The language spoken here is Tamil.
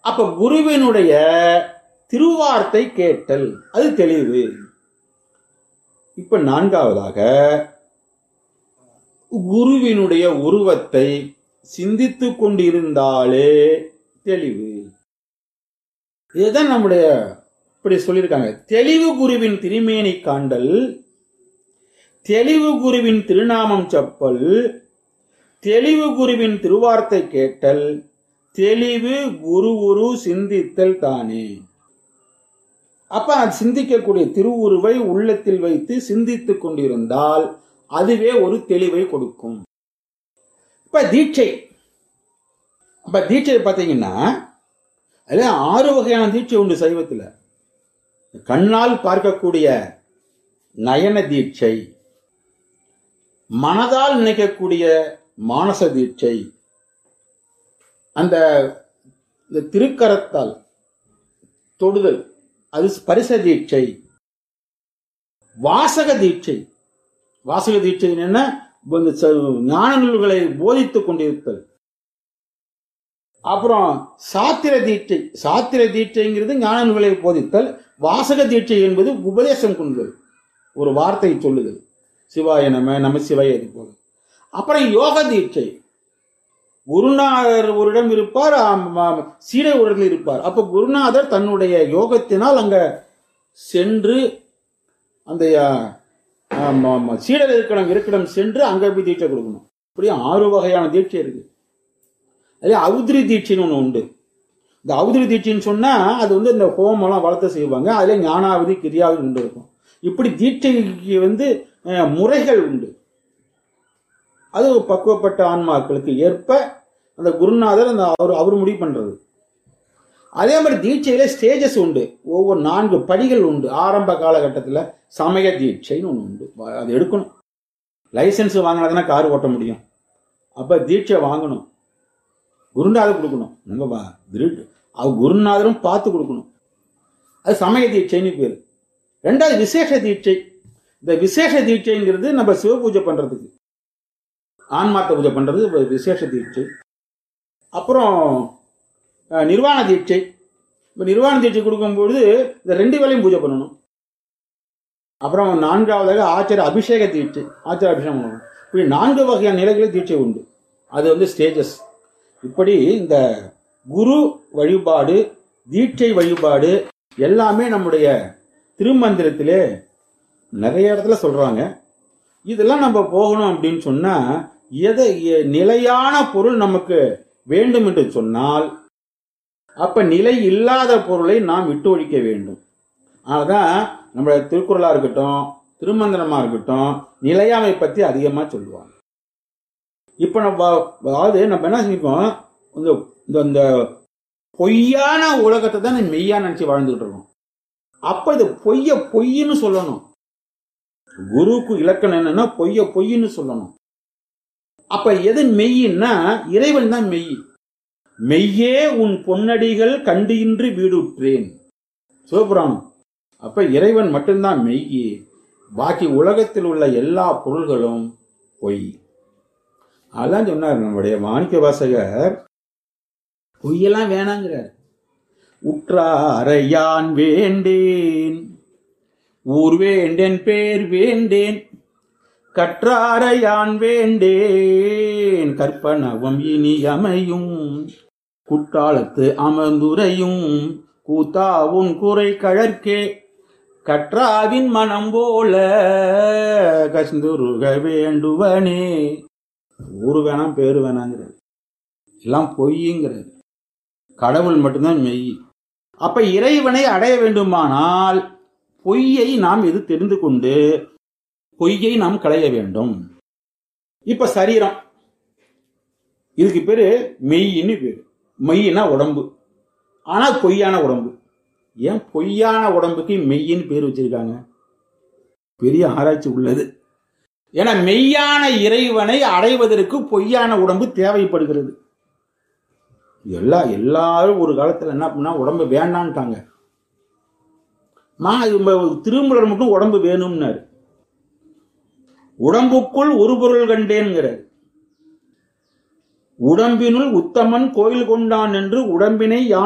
அப்ப குருவினுடைய திருவார்த்தை கேட்டல் அது தெளிவு இப்ப நான்காவதாக குருவினுடைய உருவத்தை சிந்தித்துக் கொண்டிருந்தாலே தெளிவு இதுதான் நம்முடைய இப்படி சொல்லியிருக்காங்க தெளிவு குருவின் திருமேனி காண்டல் தெளிவு குருவின் திருநாமம் செப்பல் தெளிவு குருவின் திருவார்த்தை கேட்டல் தெளிவு குரு குரு சிந்தித்தல் தானே அப்ப அது சிந்திக்கக்கூடிய திருவுருவை உள்ளத்தில் வைத்து சிந்தித்துக் கொண்டிருந்தால் அதுவே ஒரு தெளிவை கொடுக்கும் இப்ப தீட்சை அப்ப தீட்சை பார்த்தீங்கன்னா அதுல ஆறு வகையான தீட்சை உண்டு சைவத்துல கண்ணால் பார்க்கக்கூடிய நயன தீட்சை மனதால் நினைக்கக்கூடிய மானச தீட்சை அந்த இந்த திருக்கரத்தால் தொடுதல் அது ஸ்பரிச தீட்சை வாசக தீட்சை வாசக தீட்சை என்ன இந்த ச- ஞான நூல்களை போதித்துக் கொண்டிருத்தல் அப்புறம் சாத்திர தீட்சை சாத்திர தீட்சைங்கிறது ஞான நூல்களை போதித்தல் வாசக தீட்சை என்பது உபதேசம் கொள்வது ஒரு வார்த்தை சொல்லுதல் சிவாய நம நம சிவாய இது போல அப்புறம் யோக தீட்சை குருநாதர் ஒரிடம் இருப்பார் ஆம், ஆம், சீடர் ஒரு இடத்துல இருப்பார் அப்ப குருநாதர் தன்னுடைய யோகத்தினால் அங்க சென்று அந்த ஆ, ஆம், ஆம், சீடர் இருக்கிடம் இருக்கிடம் சென்று அங்க போய் தீட்சை கொடுக்கணும் இப்படி ஆறு வகையான தீட்சை இருக்கு அதே அவுதிரி தீட்சைன்னு ஒன்று உண்டு இந்த அவுதிரி தீட்சைன்னு சொன்னா அது வந்து இந்த ஹோமெல்லாம் வளர்த்து செய்வாங்க அதுல ஞானாவதி கிரியாவதி உண்டு இருக்கும் இப்படி தீட்சைக்கு வந்து அஹ், முறைகள் உண்டு அது ஒரு பக்குவப்பட்ட ஆன்மாக்களுக்கு ஏற்ப அந்த குருநாதர் அந்த அவர் அவர் முடிவு பண்றது அதே மாதிரி தீட்சையில ஸ்டேஜஸ் உண்டு ஒவ்வொரு நான்கு படிகள் உண்டு ஆரம்ப காலகட்டத்தில் சமய தீட்சைன்னு ஒன்று உண்டு வ- அது எடுக்கணும் லைசன்ஸ் வாங்கினதுனா கார் ஓட்ட முடியும் அப்ப தீட்சை வாங்கணும் குருநாதர் கொடுக்கணும் நம்ம வா- திரு- அவர் குருநாதரும் பார்த்து கொடுக்கணும் அது சமய தீட்சைன்னு பேர் ரெண்டாவது விசேஷ தீட்சை இந்த விசேஷ தீட்சைங்கிறது நம்ம சிவ பூஜை பண்றதுக்கு ஆன்மாத்த பூஜை பண்றது ஒரு விசேஷ தீட்சை அப்புறம் அஹ், நிர்வாண தீட்சை இப்போ நிர்வாண தீட்சை கொடுக்கும்பொழுது இந்த ரெண்டு வேளையும் பூஜை பண்ணணும் அப்புறம் நான்காவதாக ஆச்சார அபிஷேக தீட்சை ஆச்சார அபிஷேகம் பண்ணணும் இப்படி நான்கு வகையான நிலைகளில் தீட்சை உண்டு அது வந்து ஸ்டேஜஸ் இப்படி இந்த குரு வழிபாடு தீட்சை வழிபாடு எல்லாமே நம்முடைய திருமந்திரத்திலே நிறைய இடத்துல சொல்றாங்க இதெல்லாம் நம்ம போகணும் அப்படின்னு சொன்னா எதை எ- நிலையான பொருள் நமக்கு வேண்டும் என்று சொன்னால் அப்ப நிலை இல்லாத பொருளை நாம் விட்டு ஒழிக்க வேண்டும் அதனாலதான் நம்முடைய திருக்குறளா இருக்கட்டும் திருமந்திரமா இருக்கட்டும் நிலையாமை பத்தி அதிகமா சொல்லுவாங்க இப்ப நம்ம அதாவது நம்ம என்ன செஞ்சிருக்கோம் இந்த இந்த- இந்த பொய்யான உலகத்தை தான் மெய்யா நினைச்சு வாழ்ந்துகிட்டு இருக்கோம் அப்ப இது பொய்ய பொய்ன்னு சொல்லணும் குருவுக்கு இலக்கணம் என்னன்னா பொய்ய பொய்ன்னு சொல்லணும் அப்ப எது மெய்யின்னா இறைவன் தான் மெய் மெய்யே உன் பொன்னடிகள் கண்டு இன்றி வீடுற்றேன் சிவபுராணம் அப்ப இறைவன் மட்டும்தான் மெய் பாக்கி உலகத்தில் உள்ள எல்லா பொருள்களும் பொய் அதான் சொன்னார் நம்முடைய மாணிக்க வாசகர் பொய்யெல்லாம் வேணாங்கிறார் உற்றாரை யான் வேண்டேன் ஊர் வேண்டேன் பேர் வேண்டேன் கற்றாரை யான் வேண்டேன் கற்பனவம் இனி அமையும் குற்றாலத்து அமர்ந்துரையும் கூத்தா உன் குறை கழற்கே கற்றாவின் மனம் போல கஸ்துருக வேண்டுவனே ஊரு வேணாம் பேரு வேணாங்கிறார் எல்லாம் பொய்ங்கிறார் கடவுள் மட்டும்தான் மெய் அப்ப இறைவனை அடைய வேண்டுமானால் பொய்யை நாம் எது தெரிந்து கொண்டு பொய்யை நாம் களைய வேண்டும் இப்ப சரீரம் இதுக்கு பேரு மெய்யின்னு பேரு மெய்யினா உடம்பு ஆனா பொய்யான உடம்பு ஏன் பொய்யான உடம்புக்கு மெய்யின்னு பேர் வச்சிருக்காங்க பெரிய ஆராய்ச்சி உள்ளது ஏன்னா மெய்யான இறைவனை அடைவதற்கு பொய்யான உடம்பு தேவைப்படுகிறது எல்லா எல்லாரும் ஒரு காலத்துல என்ன பண்ணா உடம்பு வேண்டான்ட்டாங்க மா இது ம- திருமலர் மட்டும் உடம்பு வேணும்னாரு உடம்புக்குள் ஒரு பொருள் கண்டேன்கிறார் உடம்பினுள் உத்தமன் கோயில் கொண்டான் என்று உடம்பினை யான்